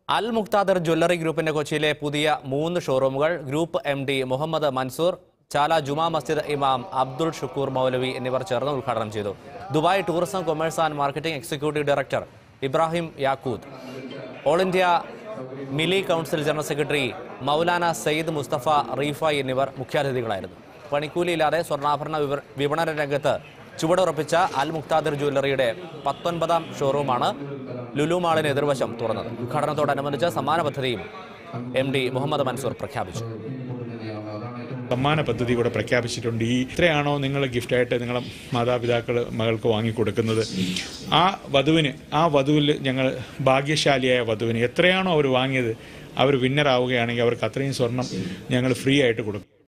അൽ മുക്താദർ jewellery ഗ്രൂപ്പിന്റെ കൊച്ചിയിലെ പുതിയ മൂന്ന് ഷോറൂമുകൾ group M D Muhammad Mansoor Chala Juma Masjid ഇമാം അബ്ദുൾ ഷുക്കൂർ മൗലവി എന്നിവർ ചേർന്ന് ഉദ്ഘാടനം ചെയ്തു Dubai tourism commerce and marketing executive director Ibrahim Yakooth all India Milli council general secretary Maulana Sayyid Mustafa Rifai എന്നിവർ മുഖ്യാതിഥികളായിരുന്നു പണിക്കൂലിയില്ലാതെ സ്വർണ്ണാഭരണ വിവ- വിപണന രംഗത്ത് ചുവടുറപ്പിച്ച അൽ മുക്താദിർ ജ്വല്ലറിയുടെ പത്തൊൻപതാം ഷോറൂമാണ് ലുലു മാളിന് എതിർവശം തുറന്നത് ഉദ്ഘാടനത്തോടനുബന്ധിച്ച് സമാന പദ്ധതിയും എം ഡി മുഹമ്മദ് മൻസൂർ പ്രഖ്യാപിച്ചു സമ്മാന പദ്ധതി കൂടെ പ്രഖ്യാപിച്ചിട്ടുണ്ട് ഈ ഇത്രയാണോ നിങ്ങൾ ഗിഫ്റ്റായിട്ട് നിങ്ങളെ മാതാപിതാക്കൾ മകൾക്ക് വാങ്ങിക്കൊടുക്കുന്നത് ആ വധുവിന് ആ വധുവിൽ ഞങ്ങൾ ഭാഗ്യശാലിയായ വധുവിന് എത്രയാണോ അവർ വാങ്ങിയത് അവർ വിന്നർ ആവുകയാണെങ്കിൽ അവർക്ക് അത്രയും സ്വർണം ഞങ്ങൾ ഫ്രീ ആയിട്ട് കൊടുക്കും